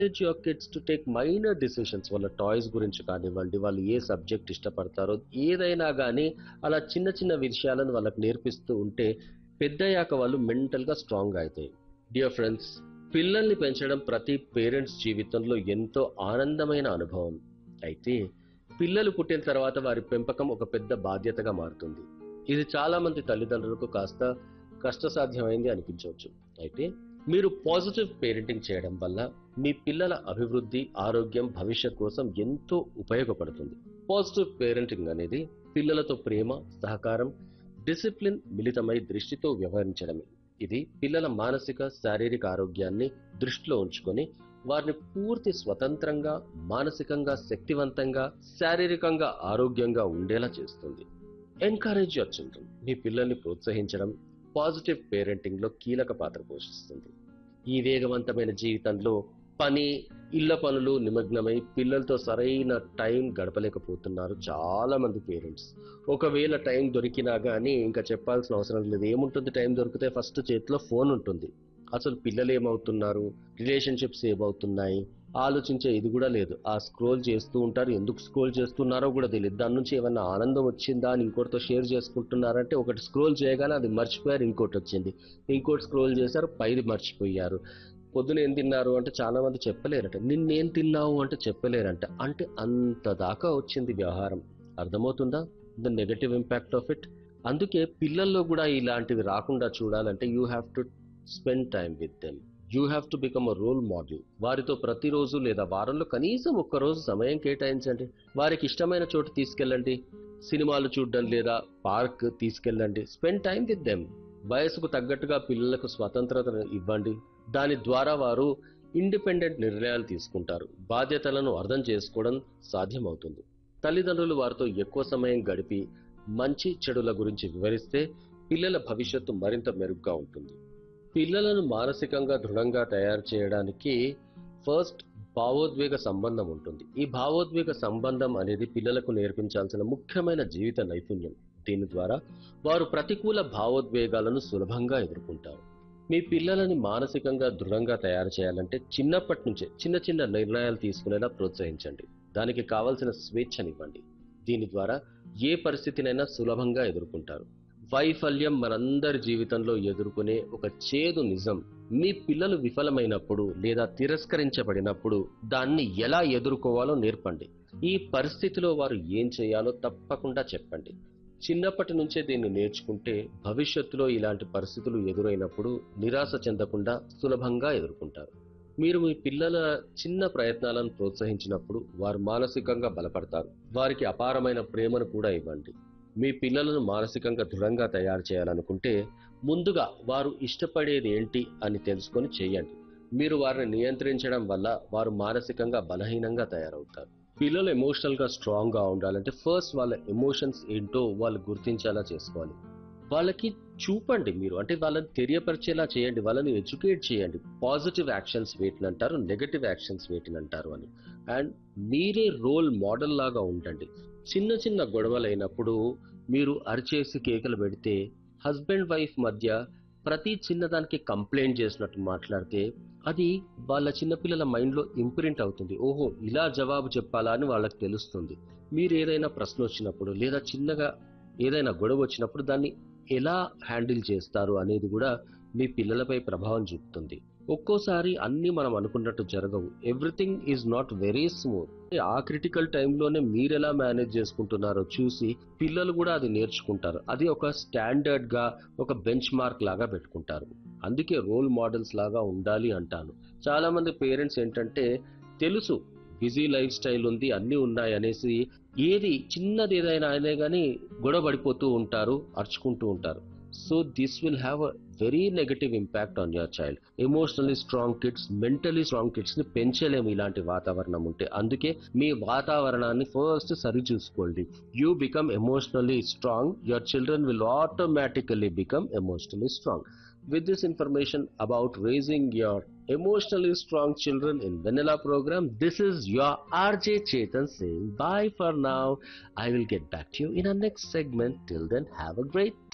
encourage your kids to take minor decisions వాళ్ళ toys గురించి కానివ్వండి వాళ్ళు ఏ సబ్జెక్ట్ ఇష్టపడతారో ఏదైనా కానీ అలా చిన్న చిన్న విషయాలను వాళ్ళకి నేర్పిస్తూ ఉంటే పెద్దయ్యాక వాళ్ళు మెంటల్గా స్ట్రాంగ్ అవుతాయి డియర్ ఫ్రెండ్స్ పిల్లల్ని పెంచడం ప్రతి పేరెంట్స్ జీవితంలో ఎంతో ఆనందమైన అనుభవం అయితే పిల్లలు పుట్టిన తర్వాత వారి పెంపకం ఒక పెద్ద బాధ్యతగా మారుతుంది ఇది చాలా మంది తల్లిదండ్రులకు కాస్త కష్టసాధ్యమైంది అనిపించవచ్చు అయితే మీరు పాజిటివ్ పేరెంటింగ్ చేయడం వల్ల మీ పిల్లల అభివృద్ధి ఆరోగ్యం భవిష్యత్ కోసం ఎంతో ఉపయోగపడుతుంది పాజిటివ్ పేరెంటింగ్ అనేది పిల్లలతో ప్రేమ సహకారం డిసిప్లిన్ మిళితమై దృష్టితో వ్యవహరించడమే ఇది పిల్లల మానసిక శారీరక ఆరోగ్యాన్ని దృష్టిలో ఉంచుకొని వారిని పూర్తి స్వతంత్రంగా మానసికంగా శక్తివంతంగా శారీరకంగా ఆరోగ్యంగా ఉండేలా చేస్తుంది ఎంకరేజ్ యువర్ చిల్డ్రన్ మీ పిల్లల్ని ప్రోత్సహించడం పాజిటివ్ పేరెంటింగ్ లో కీలక పాత్ర పోషిస్తుంది ఈ వేగవంతమైన జీవితంలో పని ఇళ్ల పనులు నిమగ్నమై పిల్లలతో సరైన టైం గడపలేకపోతున్నారు చాలా మంది పేరెంట్స్ ఒకవేళ టైం దొరికినా కానీ ఇంకా చెప్పాల్సిన అవసరం లేదు ఏముంటుంది టైం దొరికితే ఫస్ట్ చేతిలో ఫోన్ ఉంటుంది అసలు పిల్లలు ఏమవుతున్నారు రిలేషన్షిప్స్ ఏమవుతున్నాయి ఆలోచించే ఇది కూడా లేదు ఆ స్క్రోల్ చేస్తూ ఉంటారు ఎందుకు స్క్రోల్ చేస్తున్నారో కూడా తెలియదు దాని నుంచి ఏమన్నా ఆనందం వచ్చిందా అని ఇంకోటితో షేర్ చేసుకుంటున్నారంటే ఒకటి స్క్రోల్ చేయగానే అది మర్చిపోయారు ఇంకోటి వచ్చింది ఇంకోటి స్క్రోల్ చేశారు పైది మర్చిపోయారు పొద్దున ఏం తిన్నారు అంటే చాలా మంది చెప్పలేరట నిన్నేం తిన్నావు అంటే చెప్పలేరంట అంటే అంత దాకా వచ్చింది వ్యవహారం అర్థమవుతుందా the negative impact of it అందుకే పిల్లల్లో కూడా ఇలాంటివి రాకుండా చూడాలంటే you have to spend time with them you have to become a role model వారితో ప్రతిరోజు లేదా వారంలో కనీసం ఒక్కరోజు సమయం కేటాయించండి వారికి ఇష్టమైన చోటు తీసుకెళ్ళండి సినిమాలు చూడడం లేదా పార్క్ తీసుకెళ్ళండి స్పెండ్ టైం విత్ దెమ్ వయసుకు తగ్గట్టుగా పిల్లలకు స్వతంత్రత ఇవ్వండి దాని ద్వారా వారు ఇండిపెండెంట్ నిర్ణయాలు తీసుకుంటారు బాధ్యతలను అర్థం చేసుకోవడం సాధ్యమవుతుంది తల్లిదండ్రులు వారితో ఎక్కువ సమయం గడిపి మంచి చెడుల గురించి వివరిస్తే పిల్లల భవిష్యత్తు మరింత మెరుగ్గా ఉంటుంది పిల్లలను మానసికంగా దృఢంగా తయారు చేయడానికి ఫస్ట్ భావోద్వేగ సంబంధం ఉంటుంది ఈ భావోద్వేగ సంబంధం అనేది పిల్లలకు నేర్పించాల్సిన ముఖ్యమైన జీవిత నైపుణ్యం దీని ద్వారా వారు ప్రతికూల భావోద్వేగాలను సులభంగా ఎదుర్కొంటారు మీ పిల్లలని మానసికంగా దృఢంగా తయారు చేయాలంటే చిన్నప్పటి నుంచే చిన్న చిన్న నిర్ణయాలు తీసుకునేలా ప్రోత్సహించండి దానికి కావలసిన స్వేచ్ఛనివ్వండి దీని ద్వారా ఏ పరిస్థితినైనా సులభంగా ఎదుర్కొంటారు వైఫల్యం మనందరి జీవితంలో ఎదుర్కొనే ఒక చేదు నిజం మీ పిల్లలు విఫలమైనప్పుడు లేదా తిరస్కరించబడినప్పుడు దాన్ని ఎలా ఎదుర్కోవాలో నేర్పండి ఈ పరిస్థితిలో వారు ఏం చేయాలో తప్పకుండా చెప్పండి చిన్నప్పటి నుంచే దీన్ని నేర్చుకుంటే భవిష్యత్తులో ఇలాంటి పరిస్థితులు ఎదురైనప్పుడు నిరాశ చెందకుండా సులభంగా ఎదుర్కొంటారు మీరు మీ పిల్లల చిన్న ప్రయత్నాలను ప్రోత్సహించినప్పుడు వారు మానసికంగా బలపడతారు వారికి అపారమైన ప్రేమను కూడా ఇవ్వండి మీ పిల్లలను మానసికంగా దృఢంగా తయారు చేయాలనుకుంటే ముందుగా వారు ఇష్టపడేది ఏంటి అని తెలుసుకొని చేయండి మీరు వారిని నియంత్రించడం వల్ల వారు మానసికంగా బలహీనంగా తయారవుతారు పిల్లలు ఎమోషనల్ గా స్ట్రాంగ్ గా ఉండాలంటే ఫస్ట్ వాళ్ళ ఎమోషన్స్ ఏంటో వాళ్ళు గుర్తించేలా చేసుకోవాలి వాళ్ళకి చూపండి మీరు అంటే వాళ్ళని తెలియపరిచేలా చేయండి వాళ్ళని ఎడ్యుకేట్ చేయండి పాజిటివ్ యాక్షన్స్ వేటిని అంటారు నెగటివ్ యాక్షన్స్ వేటిని అంటారు అని అండ్ మీరే రోల్ మోడల్ లాగా ఉండండి చిన్న చిన్న గొడవలు అయినప్పుడు మీరు అరిచేసి కేకలు పెడితే హస్బెండ్ వైఫ్ మధ్య ప్రతి చిన్నదానికి కంప్లైంట్ చేసినట్టు మాట్లాడితే అది వాళ్ళ చిన్నపిల్లల మైండ్లో ఇంప్రింట్ అవుతుంది ఓహో ఇలా జవాబు చెప్పాలా అని వాళ్ళకి తెలుస్తుంది మీరు ఏదైనా ప్రశ్న వచ్చినప్పుడు లేదా చిన్నగా ఏదైనా గొడవ వచ్చినప్పుడు దాన్ని ఎలా హ్యాండిల్ చేస్తారు అనేది కూడా మీ పిల్లలపై ప్రభావం చూపుతుంది ఒక్కోసారి అన్ని మనం అనుకున్నట్టు జరగవు everything is not very smooth ఆ క్రిటికల్ టైంలోనే మీరు ఎలా మేనేజ్ చేసుకుంటున్నారో చూసి పిల్లలు కూడా అది నేర్చుకుంటారు అది ఒక స్టాండర్డ్ గా ఒక బెంచ్ మార్క్ లాగా పెట్టుకుంటారు అందుకే రోల్ మోడల్స్ లాగా ఉండాలి అంటాను చాలా మంది పేరెంట్స్ ఏంటంటే తెలుసు బిజీ లైఫ్ స్టైల్ ఉంది అన్నీ ఉన్నాయి అనేసి ఏది చిన్నది ఏదైనా అనే కానీ గొడవ పడిపోతూ ఉంటారు అరుచుకుంటూ ఉంటారు so this will have a very negative impact on your child emotionally strong kids mentally strong kids ని పెంచలేము ఇలాంటి వాతావరణం ఉంటే అందుకే మీ వాతావరణాన్ని ఫస్ట్ సరి చూసుకోండి you become emotionally strong your children will automatically become emotionally strong with this information about raising your emotionally strong children in vanilla program this is your rj chetan saying bye for now i will get back to you in our next segment till then have a great